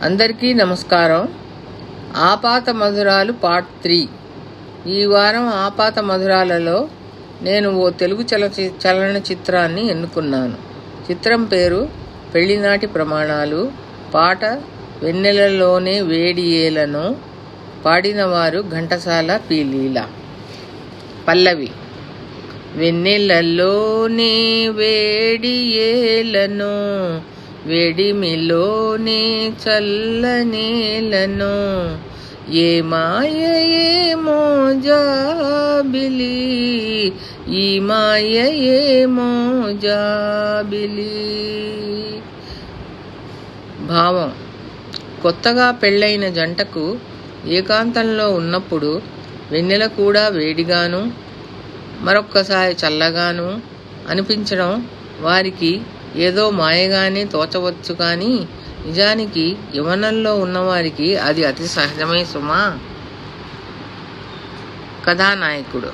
అందరికీ నమస్కారం ఆపాత మధురాలు పార్ట్ త్రీ ఈ వారం ఆపాత మధురాలలో నేను ఓ తెలుగు చలచి చలనచిత్రాన్ని ఎన్నుకున్నాను చిత్రం పేరు పెళ్లినాటి ప్రమాణాలు పాట వెన్నెలలోనే వేడి ఏలను పాడినవారు ఘంటసాల పీలీల పల్లవి వెన్నెలలోనే వేడి ఏలను వేడిమిలోనే చల్లనేలను ఏ మాయ ఏమో జాబిలి ఈ మాయ ఏమో జాబిలి భావం కొత్తగా పెళ్ళైన జంటకు ఏకాంతంలో ఉన్నప్పుడు వెన్నెల కూడా వేడిగాను మరొక్కసారి చల్లగాను అనిపించడం వారికి ఏదో మాయగానే తోచవచ్చు కానీ నిజానికి యవనంలో ఉన్నవారికి అది అతి సహజమే సుమా కథానాయకుడు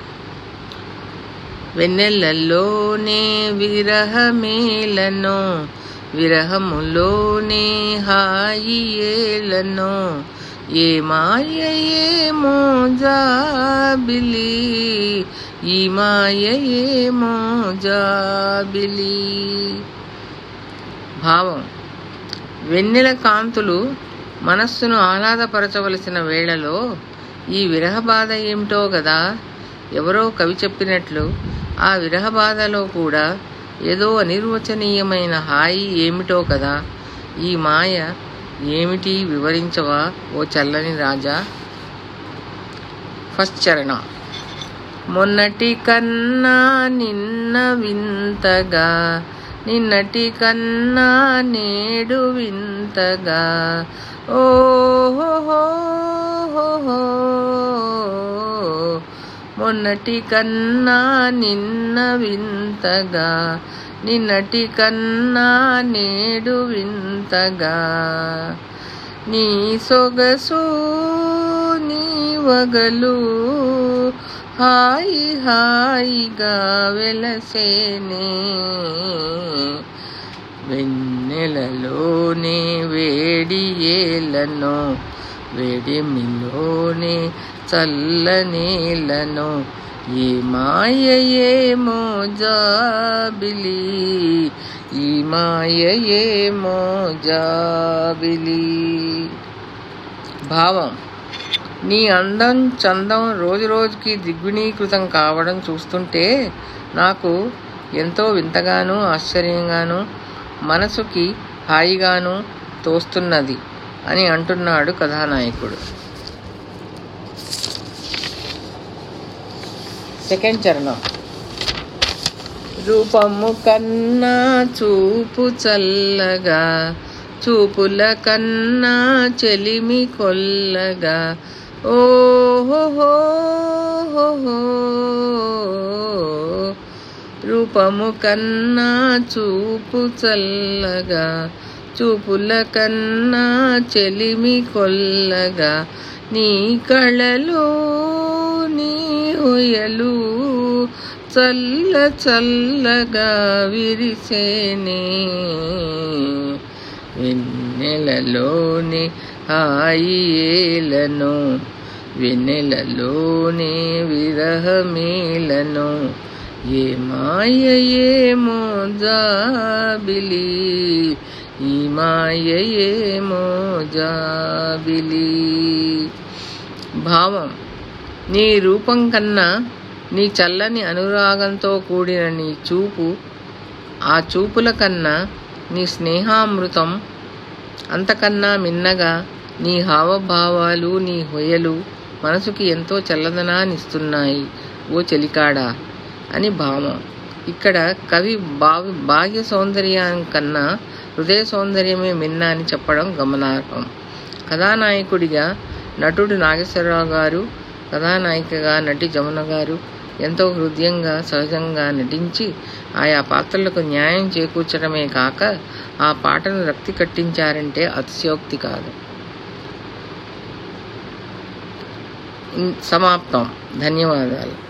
వెన్నెలలోనే విరహమేలను విరహములోనే హాయి ఏలను ఏ మాయ ఏమో జాబిలి ఈ మాయ ఏమో జాబిలి భావం వెన్నెల కాంతులు మనస్సును ఆహ్లాదపరచవలసిన వేళలో ఈ విరహ బాధ ఏమిటో కదా ఎవరో కవి చెప్పినట్లు ఆ విరహ బాధలో కూడా ఏదో అనిర్వచనీయమైన హాయి ఏమిటో కదా ఈ మాయ ఏమిటి వివరించవా ఓ చల్లని రాజా ఫస్ట్ చరణం మొన్నటి కన్నా నిన్న వింతగా నిన్నటి కన్నా నేడు వింతగా ఓహో మొన్నటి కన్నా నిన్న వింతగా నిన్నటి కన్నా నేడు వింతగా నీ సొగసు నీ వగలు హాయి హాయిగా వెలసేనే వెన్నెలలోనే వేడి ఏలను వేడిమిలోనే చల్లనేలను ఈ మాయ ఏమో జాబిలి ఈ మాయ ఏమో జాబిలి భావం నీ అందం చందం రోజు రోజుకి దిగ్వినీకృతం కావడం చూస్తుంటే నాకు ఎంతో వింతగాను ఆశ్చర్యంగాను మనసుకి హాయిగాను తోస్తున్నది అని అంటున్నాడు కథానాయకుడు సెకండ్ చరణం రూపము కన్నా చూపు చల్లగా చూపుల కన్నా చెలిమి కొల్లగా ఓహో రూపము కన్నా చూపు చల్లగా చూపుల కన్నా చెలిమి కొల్లగా నీ కళలు నీ హొయలు చల్ల చల్లగా విరిసేనే వెన్నెలలోని హాయి ఏలను వెన్నెలలోని విరహమేలను ఏ మాయ ఏమో జాబిలి ఈ మాయ ఏమో జాబిలి భావం నీ రూపం కన్నా నీ చల్లని అనురాగంతో కూడిన నీ చూపు ఆ చూపుల కన్నా నీ స్నేహామృతం అంతకన్నా మిన్నగా నీ హావభావాలు నీ హొయలు మనసుకి ఎంతో చల్లదనాన్నిస్తున్నాయి ఓ చెలికాడా అని భావం ఇక్కడ కవి బావి బాహ్య సౌందర్యం కన్నా హృదయ సౌందర్యమే మిన్న అని చెప్పడం గమనార్హం కథానాయకుడిగా నటుడు నాగేశ్వరరావు గారు కథానాయికగా నటి జమున గారు ఎంతో హృదయంగా సహజంగా నటించి ఆయా పాత్రలకు న్యాయం చేకూర్చడమే కాక ఆ పాటను రక్తి కట్టించారంటే అతిశయోక్తి కాదు సమాప్తం ధన్యవాదాలు